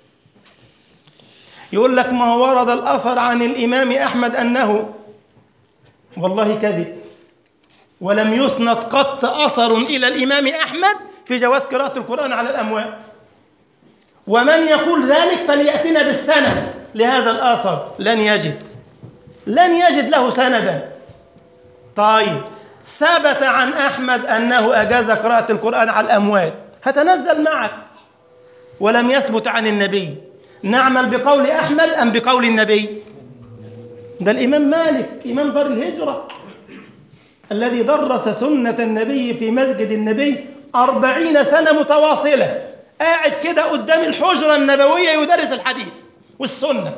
يقول لك ما ورد الأثر عن الإمام أحمد أنه والله كذب ولم يسند قط أثر إلى الإمام أحمد في جواز قراءة القرآن على الأموات ومن يقول ذلك فليأتنا بالسند لهذا الآثر لن يجد لن يجد له سندا طيب ثبت عن أحمد أنه أجاز قراءة القرآن على الأموات هتنزل معك ولم يثبت عن النبي نعمل بقول أحمد أم بقول النبي ده الإمام مالك إمام دار الهجرة الذي درس سنة النبي في مسجد النبي أربعين سنة متواصلة قاعد كده قدام الحجرة النبوية يدرس الحديث والسنة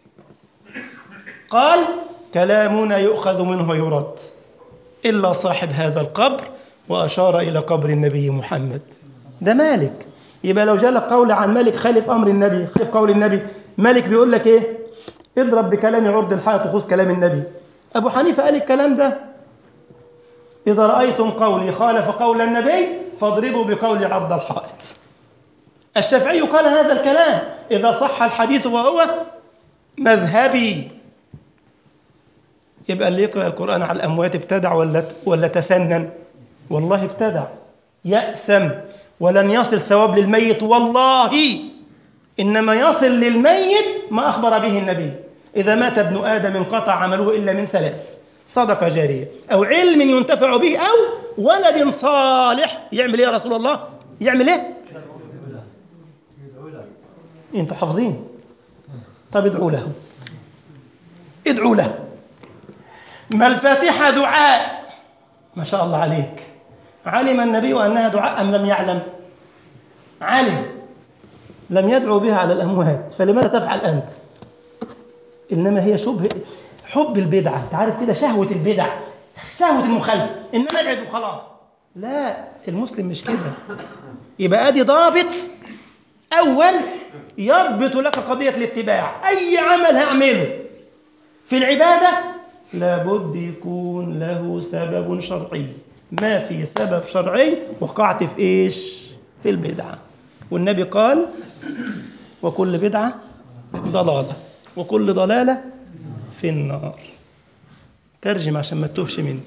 قال كلامنا يؤخذ منه ويرد إلا صاحب هذا القبر وأشار إلى قبر النبي محمد ده مالك يبقى لو جالك قول عن مالك خالف أمر النبي خالف قول النبي مالك بيقول لك إيه اضرب بكلام عرض الحائط وخذ كلام النبي أبو حنيفة قال الكلام ده إذا رأيتم قولي خالف قول النبي فاضربوا بقول عرض الحائط الشافعي قال هذا الكلام إذا صح الحديث وهو مذهبي يبقى اللي يقرأ القرآن على الأموات ابتدع ولا ولا تسنن والله ابتدع يأسم ولن يصل ثواب للميت والله إنما يصل للميت ما أخبر به النبي إذا مات ابن آدم انقطع عمله إلا من ثلاث صدقة جارية أو علم ينتفع به أو ولد صالح يعمل إيه يا رسول الله يعمل إيه انتوا حافظين طب ادعوا له ادعوا له ما الفاتحة دعاء ما شاء الله عليك علم النبي أنها دعاء أم لم يعلم علم لم يدعو بها على الأموات فلماذا تفعل أنت إنما هي شبه حب البدعة تعرف كده شهوة البدع شهوة المخالفة إن أنا أبعد وخلاص لا المسلم مش كده يبقى أدي ضابط أول يضبط لك قضية الاتباع أي عمل هعمله في العبادة لابد يكون له سبب شرعي ما في سبب شرعي وقعت في إيش في البدعة والنبي قال وكل بدعة ضلالة وكل ضلالة في النار ترجم عشان ما تتوهش مني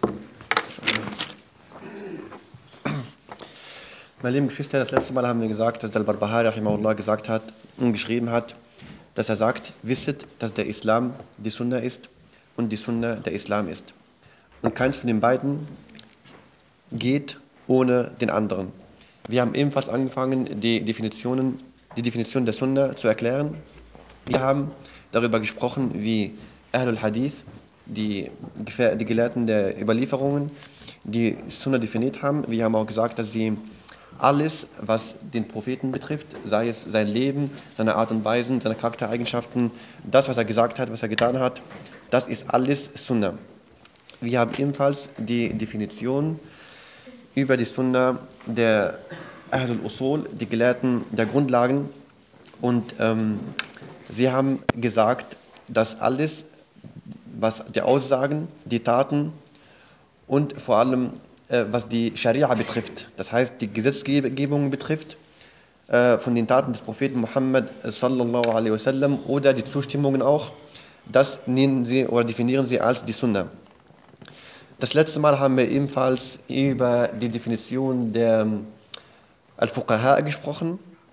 Meine lieben Geschwister, das letzte Mal haben wir gesagt, dass der Barbahari Rahimahullah gesagt hat und geschrieben hat, dass er sagt, wisset, dass der Islam die Sunna ist und die Sunna der Islam ist. Und keins von den beiden geht ohne den anderen. Wir haben ebenfalls angefangen, die Definitionen, die Definition der Sunna zu erklären. Wir haben darüber gesprochen, wie Ahlul Hadith, die, die Gelehrten der Überlieferungen, die Sunna definiert haben. Wir haben auch gesagt, dass sie alles, was den Propheten betrifft, sei es sein Leben, seine Art und Weisen, seine Charaktereigenschaften, das, was er gesagt hat, was er getan hat, das ist alles Sunna. Wir haben ebenfalls die Definition über die Sunna der Ahlul Usul, die Gelehrten der Grundlagen, und ähm, sie haben gesagt, dass alles, was die Aussagen, die Taten und vor allem was die Scharia betrifft, das heißt die Gesetzgebung betrifft, von den Taten des Propheten Muhammad sallallahu alaihi wasallam oder die Zustimmungen auch, das nennen sie oder definieren sie als die Sunna. Das letzte Mal haben wir ebenfalls über die Definition der Al-Fuqaha gesprochen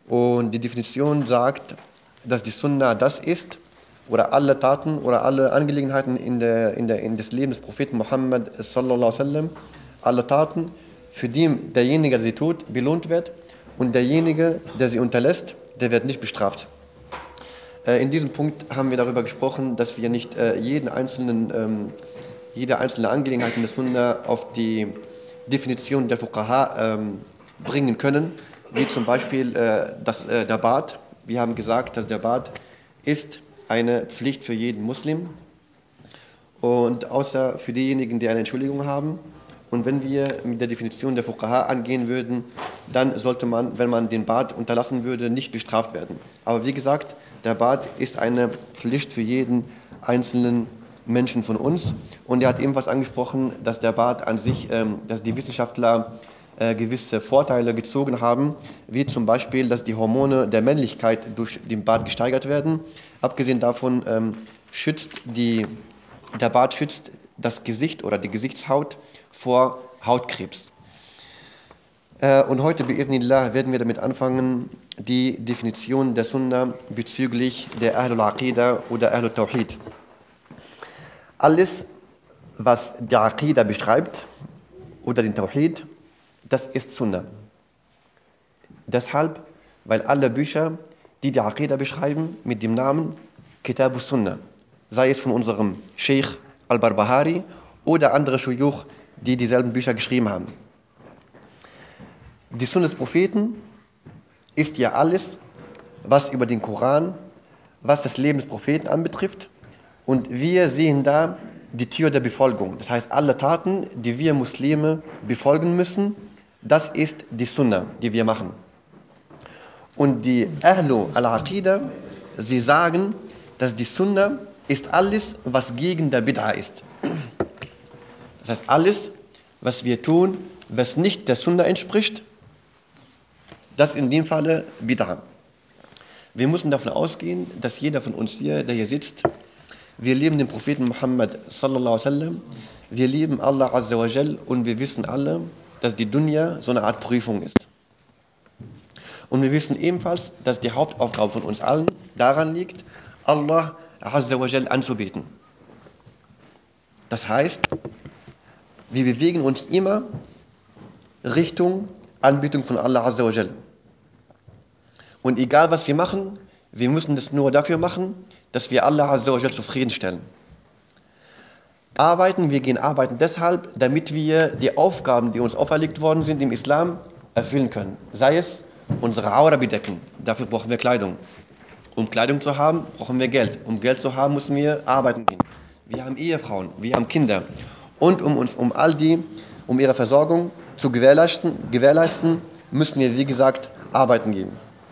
Und die Definition sagt, dass die Sunna das ist, oder alle Taten oder alle Angelegenheiten in, der, in, der, in des Lebens des Propheten Muhammad sallallahu alaihi wasallam, alle Taten, für die derjenige, der sie tut, belohnt wird und derjenige, der sie unterlässt, der wird nicht bestraft. Äh, in diesem Punkt haben wir darüber gesprochen, dass wir nicht äh, jeden einzelnen, ähm, jede einzelne Angelegenheit in der Sunna auf die Definition der Fuqaha ähm, bringen können, wie zum Beispiel äh, das, äh, der Bad. Wir haben gesagt, dass der Bad ist eine Pflicht für jeden Muslim und außer für diejenigen, die eine Entschuldigung haben. Und wenn wir mit der Definition der Fuqaha angehen würden, dann sollte man, wenn man den Bad unterlassen würde, nicht bestraft werden. Aber wie gesagt, der Bad ist eine Pflicht für jeden einzelnen Menschen von uns. Und er hat ebenfalls angesprochen, dass der Bad an sich, ähm, dass die Wissenschaftler äh, gewisse Vorteile gezogen haben, wie zum Beispiel, dass die Hormone der Männlichkeit durch den Bart gesteigert werden. Abgesehen davon ähm, schützt die, der Bart schützt das Gesicht oder die Gesichtshaut vor Hautkrebs. Äh, und heute, bi'idhnillah, werden wir damit anfangen, die Definition der Sunna bezüglich der Ahlul Aqidah oder Ahlul Tawhid. Alles, was die Aqidah beschreibt oder den Tawhid, das ist Sunna. Deshalb, weil alle Bücher, die die Aqidah beschreiben, mit dem Namen Kitab Sunna, sei es von unserem Sheikh al-Barbahari oder andere Shuyuch, die dieselben Bücher geschrieben haben. Die Sunna des Propheten ist ja alles, was über den Koran, was das Leben des Propheten anbetrifft. Und wir sehen da die Tür der Befolgung. Das heißt, alle Taten, die wir Muslime befolgen müssen, das ist die Sunna, die wir machen. Und die Ahlu al-Aqidah, sie sagen, dass die Sunna ist alles, was gegen der Bid'a ist. Das heißt, alles, was wir tun, was nicht der Sunna entspricht, das in dem Falle Bid'a. Wir müssen davon ausgehen, dass jeder von uns hier, der hier sitzt, wir lieben den Propheten Muhammad sallallahu alaihi wasallam, wir lieben Allah azza wa jal und wir wissen alle, dass die Dunya so eine Art Prüfung ist. Und wir wissen ebenfalls, dass die Hauptaufgabe von uns allen daran liegt, Allah azza wa jal anzubeten. Das heißt, wir bewegen uns immer Richtung Anbetung von Allah azza wa jal. Und egal was wir machen, wir müssen das nur dafür machen, dass wir Allah Azza wa Jal zufriedenstellen. Arbeiten, wir gehen arbeiten deshalb, damit wir die Aufgaben, die uns auferlegt worden sind im Islam, erfüllen können. Sei es unsere Aura bedecken, dafür brauchen wir Kleidung. Um Kleidung zu haben, brauchen wir Geld. Um Geld zu haben, müssen wir arbeiten gehen. Wir haben Ehefrauen, wir haben Kinder. Und um uns, um all die, um ihre Versorgung zu gewährleisten, gewährleisten müssen wir, wie gesagt, arbeiten gehen.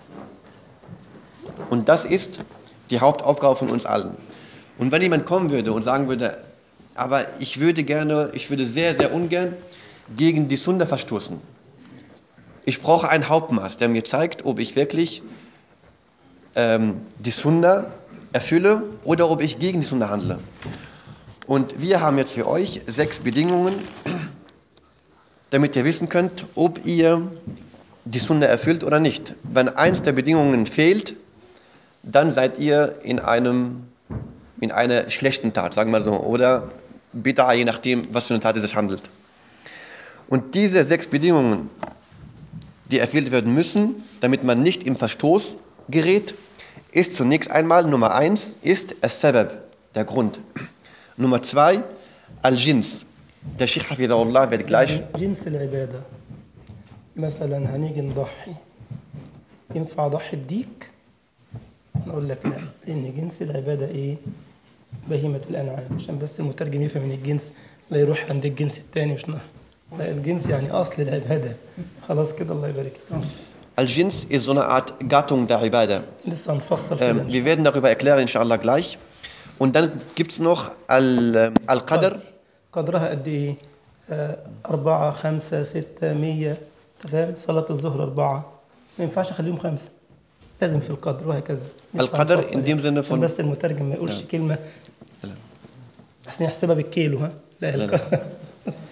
Und das ist die Hauptaufgabe von uns allen. Und wenn jemand kommen würde und sagen würde, aber ich würde gerne, ich würde sehr, sehr ungern gegen die Sunna verstoßen. Ich brauche ein Hauptmaß, der mir zeigt, ob ich wirklich ähm, die Sunna erfülle oder ob ich gegen die Sunna handle. Und wir haben jetzt für euch sechs Bedingungen, damit ihr wissen könnt, ob ihr die Sunna erfüllt oder nicht. Wenn eins der Bedingungen fehlt, dann seid ihr in einem in einer schlechten Tat, sagen wir so, oder Bid'a, je nachdem, was für eine Tat es sich handelt. Und diese sechs Bedingungen, die erfüllt werden müssen, damit man nicht im Verstoß gerät, ist zunächst einmal Nummer eins ist As-Sabab, der Grund. Nummer zwei Al-Jins. Der Sheikh Hafidahullah wird gleich جنس العبادة مثلا هنيجي نضحي ينفع أضحي بديك نقول لك لا لأن جنس العبادة إيه بهيمة الأنعام عشان بس المترجم يفهم من الجنس لا يروح عند الجنس التاني مش نهر لا الجنس يعني أصل العبادة خلاص كده الله يبارك فيك. آه. Al-Jins ist so eine Art Gattung der Ibadah. لسه هنفصل في Ähm, ده. wir werden darüber erklären, inshallah, gleich. Und dann gibt es noch Al- ähm, Al-Qadr. قدرها قد إيه؟ آه، أربعة خمسة ستة مية أنت فاهم؟ صلاة الظهر أربعة ما ينفعش أخليهم خمسة لازم في القدر وهكذا لسه القدر هنفصل in dem Sinne عشان von- بس المترجم ما يقولش لا. كلمة لا. أحسن يحسبها بالكيلو ها لا, لا، القدر.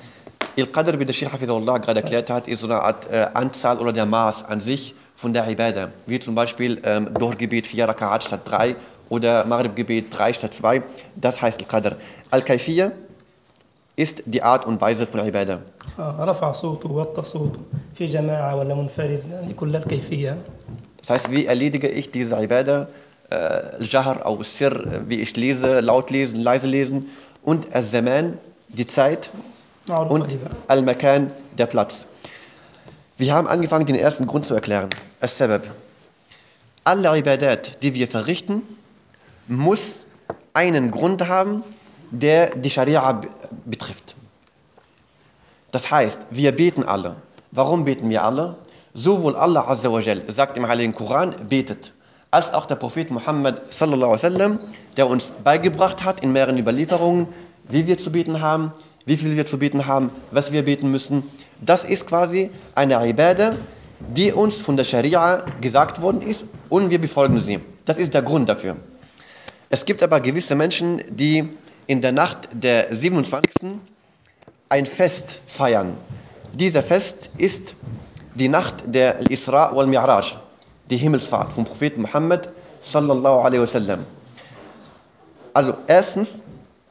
Il-Qadr, wie der Sheikh Hafidullah gerade erklärt hat, ist so eine Art äh, Anzahl oder der Maß an sich von der Ibadah. Wie zum Beispiel ähm, Durchgebet 4 Rakaat statt 3 oder Maghrib-Gebet 3 statt 2. Das heißt Al-Qadr. Al-Kaifiyya ist die Art und Weise von Ibadah. آه، رفع صوته وطى صوته في جماعة ولا منفرد هذه كلها الكيفية Das heißt, wie erledige ich diese Ibadah? Äh, Al-Jahr, auch Sir, äh, wie ich lese, laut lesen, leise lesen. Und Al-Zaman, die Zeit. معروفة Und دي بقى Al-Makan, der Platz. Wir haben angefangen, den ersten Grund zu erklären. Al-Sabab. Alle Ibadat, die wir verrichten, muss einen Grund haben, der die Scharia be- betrifft. Das heißt, wir beten alle. Warum beten wir alle? Sowohl Allah Azza wa Jal sagt im Heiligen Koran, betet, als auch der Prophet Muhammad sallallahu alaihi wasallam, der uns beigebracht hat in mehreren Überlieferungen, wie wir zu beten haben, wie viel wir zu beten haben, was wir beten müssen. Das ist quasi eine Ibadah, die uns von der Scharia gesagt worden ist und wir befolgen sie. Das ist der Grund dafür. Es gibt aber gewisse Menschen, die in der Nacht der 27. ein Fest feiern. Dieser Fest ist die Nacht der Isra wal Mi'raj, die Himmelsfahrt vom Propheten Muhammad sallallahu alaihi wasallam. Also erstens,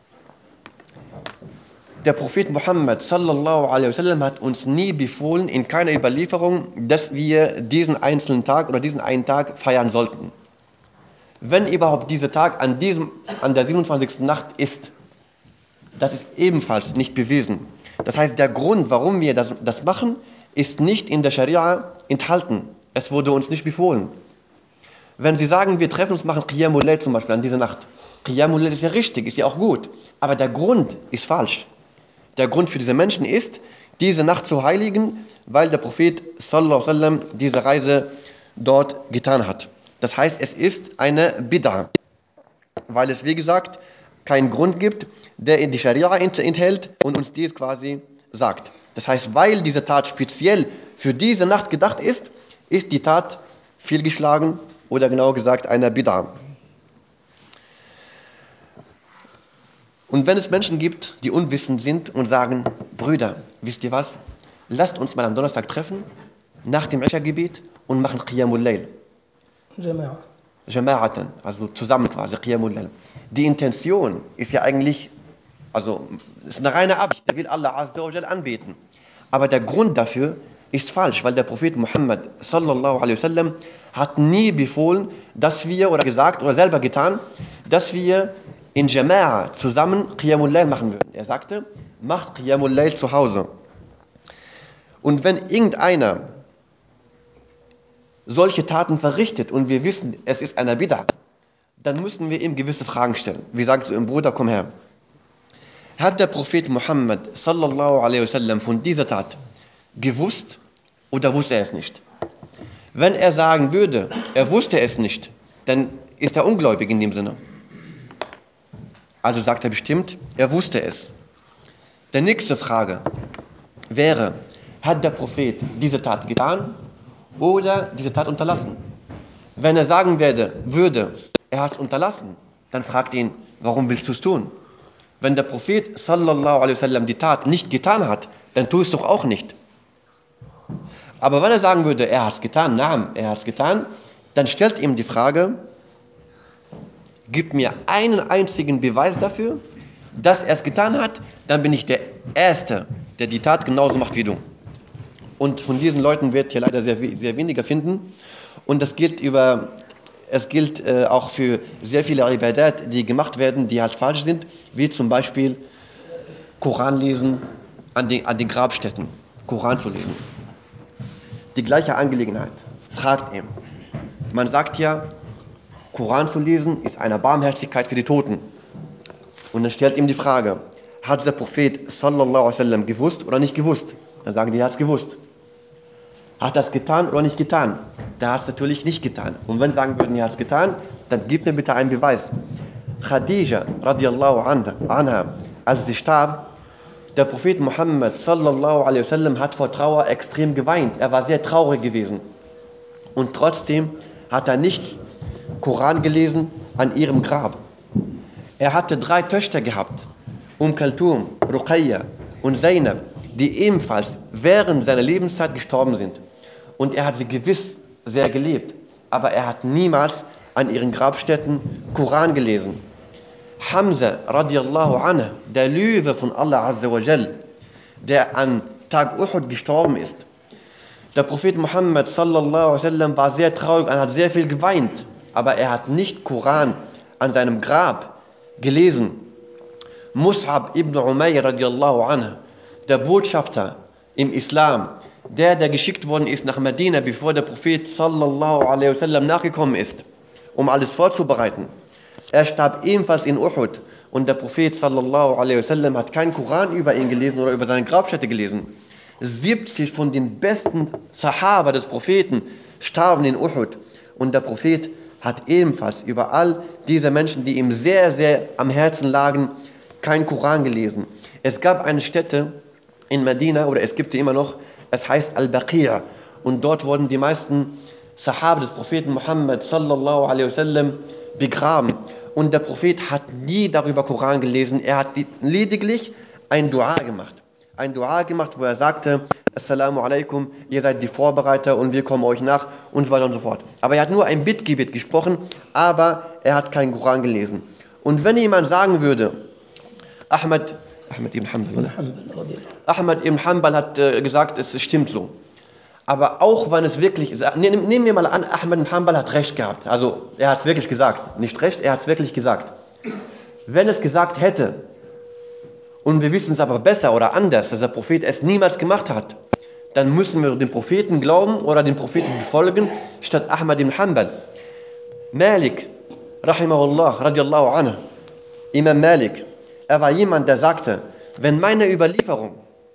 der Prophet Muhammad sallallahu alaihi wasallam hat uns nie befohlen, in keiner Überlieferung, dass wir diesen einzelnen Tag oder diesen einen Tag feiern sollten. Wenn überhaupt dieser Tag an, diesem, an der 27. Nacht ist, das ist ebenfalls nicht bewiesen. Das heißt, der Grund, warum wir das, das machen, ist nicht in der Scharia enthalten. Es wurde uns nicht befohlen. Wenn Sie sagen, wir treffen uns, machen Qiyamul Layl zum Beispiel an dieser Nacht. Qiyamul Layl ist ja richtig, ist ja auch gut. Aber der Grund ist falsch. Der Grund für diese Menschen ist, diese Nacht zu heiligen, weil der Prophet sallallahu alaihi wasallam diese Reise dort getan hat. Das heißt, es ist eine Bid'ah, weil es wie gesagt keinen Grund gibt, der in die Scharia ent- enthält und uns dies quasi sagt. Das heißt, weil diese Tat speziell für diese Nacht gedacht ist, ist die Tat fehlgeschlagen oder genau gesagt eine Bid'ah. Und wenn es Menschen gibt, die unwissend sind und sagen, Brüder, wisst ihr was? Lasst uns mal am Donnerstag treffen, nach dem Isha-Gebet und machen Qiyamul Layl. جماعة Jama'atan, also zusammen quasi, Qiyamul Layl. Die Intention ist ja eigentlich, also ist eine reine Absicht, der will Allah Azza wa Jal anbeten. Aber der Grund dafür ist falsch, weil der Prophet Muhammad sallallahu alaihi wasallam hat nie befohlen, dass wir, oder gesagt, oder selber getan, dass wir in Jama'a zusammen Qiyamul Layl machen würden. Er sagte, macht Qiyamul Layl zu Hause. Und wenn irgendeiner solche Taten verrichtet und wir wissen, es ist einer Bid'ah, dann müssen wir ihm gewisse Fragen stellen. Wir sagen zu ihm, Bruder, komm her. Hat der Prophet Muhammad sallallahu alaihi wasallam von dieser Tat gewusst oder wusste er es nicht? Wenn er sagen würde, er wusste es nicht, dann ist er ungläubig in dem Sinne. Also sagt er bestimmt, er wusste es. Die nächste Frage wäre, hat der Prophet diese Tat getan oder diese Tat unterlassen? Wenn er sagen werde, würde, er hat es unterlassen, dann fragt ihn, warum willst du es tun? Wenn der Prophet sallallahu alaihi wasallam die Tat nicht getan hat, dann tu es doch auch nicht. Aber wenn er sagen würde, er hat es getan, naam, er hat es getan, dann stellt ihm die Frage, gib mir einen einzigen Beweis dafür, dass er es getan hat, dann bin ich der Erste, der die Tat genauso macht wie du. Und von diesen Leuten wird hier leider sehr, sehr weniger finden. Und das gilt über, es gilt äh, auch für sehr viele Ibadat, die gemacht werden, die halt falsch sind, wie zum Beispiel Koran lesen an den, an den Grabstätten, Koran zu lesen. Die gleiche Angelegenheit. Fragt ihm. Man sagt ja, Koran zu lesen ist eine Barmherzigkeit für die Toten. Und dann stellt ihm die Frage, hat der Prophet sallallahu alaihi wasallam gewusst oder nicht gewusst? Dann sagen die, er hat es gewusst. Hat er es getan oder nicht getan? Der hat es natürlich nicht getan. Und wenn sie sagen würden, er hat es getan, dann gib mir bitte einen Beweis. Khadija radiallahu anha, anha, als sie starb, der Prophet Muhammad sallallahu alaihi wasallam hat vor Trauer extrem geweint. Er war sehr traurig gewesen. Und trotzdem hat er nicht Koran gelesen an ihrem Grab. Er hatte drei Töchter gehabt. Um Kaltum, Ruqayya und Zainab. die ebenfalls während seiner Lebenszeit gestorben sind. Und er hat sie gewiss sehr gelebt, aber er hat niemals an ihren Grabstätten Koran gelesen. Hamza radiallahu anhu, der Löwe von Allah Azza wa Jal, der an Tag Uhud gestorben ist. Der Prophet Muhammad sallallahu alaihi wasallam war sehr traurig und hat sehr viel geweint, aber er hat nicht Koran an seinem Grab gelesen. Mus'ab ibn Umayr radiallahu anhu, der Botschafter im Islam, der, der geschickt worden ist nach Medina, bevor der Prophet sallallahu alaihi wasallam nachgekommen ist, um alles vorzubereiten. Er starb ebenfalls in Uhud und der Prophet sallallahu alaihi wasallam hat keinen Koran über ihn gelesen oder über seine Grabstätte gelesen. 70 von den besten Sahaba des Propheten starben in Uhud und der Prophet hat ebenfalls über all diese Menschen, die ihm sehr, sehr am Herzen lagen, kein Koran gelesen. Es gab eine Stätte in Medina, oder es gibt sie immer noch, es heißt Al-Baqir. Und dort wurden die meisten Sahaba des Propheten Muhammad sallallahu alaihi wasallam begraben. Und der Prophet hat nie darüber Koran gelesen, er hat lediglich ein Dua gemacht. Ein Dua gemacht, wo er sagte, Assalamu alaikum, ihr seid die Vorbereiter und wir kommen euch nach und so weiter und so fort. Aber er hat nur ein Bittgebet gesprochen, aber er hat keinen Koran gelesen. Und wenn jemand sagen würde, Ahmad, Ahmad ibn Hanbal, oder? Ahmad ibn Hanbal hat äh, gesagt, es stimmt so. Aber auch wenn es wirklich, nehmen nehm wir mal an, Ahmad ibn Hanbal hat recht gehabt. Also er hat es wirklich gesagt. Nicht recht, er hat es wirklich gesagt. Wenn es gesagt hätte, und wir wissen es aber besser oder anders, dass der Prophet es niemals gemacht hat, dann müssen wir dem Propheten glauben oder dem Propheten befolgen, statt Ahmad ibn Hanbal. Malik, rahimahullah, radiallahu anhu, Imam Malik, er war jemand, der sagte, wenn meine Überlieferung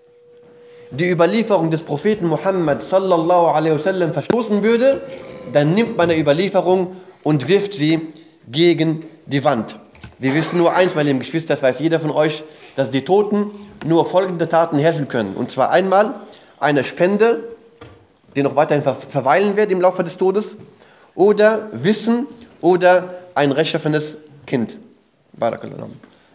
die Überlieferung des Propheten Muhammad sallallahu alaihi wasallam verstoßen würde, dann nimmt meine Überlieferung und wirft sie gegen die Wand. Wir wissen nur eins, meine lieben Geschwister, das weiß jeder von euch, dass die Toten nur folgende Taten helfen können. Und zwar einmal eine Spende, die noch weiterhin verweilen wird im Laufe des Todes, oder Wissen oder ein rechtschaffenes Kind. Barakallahu.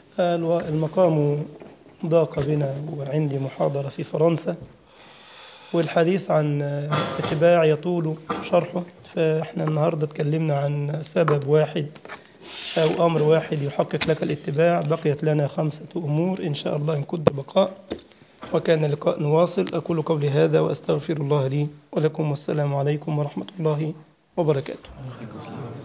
المقام ضاق بنا وعندي محاضرة في فرنسا والحديث عن اتباع يطول شرحه فاحنا النهاردة اتكلمنا عن سبب واحد أو أمر واحد يحقق لك الاتباع بقيت لنا خمسة أمور إن شاء الله إن كنت بقاء وكان لقاء نواصل أقول قولي هذا وأستغفر الله لي ولكم والسلام عليكم ورحمة الله وبركاته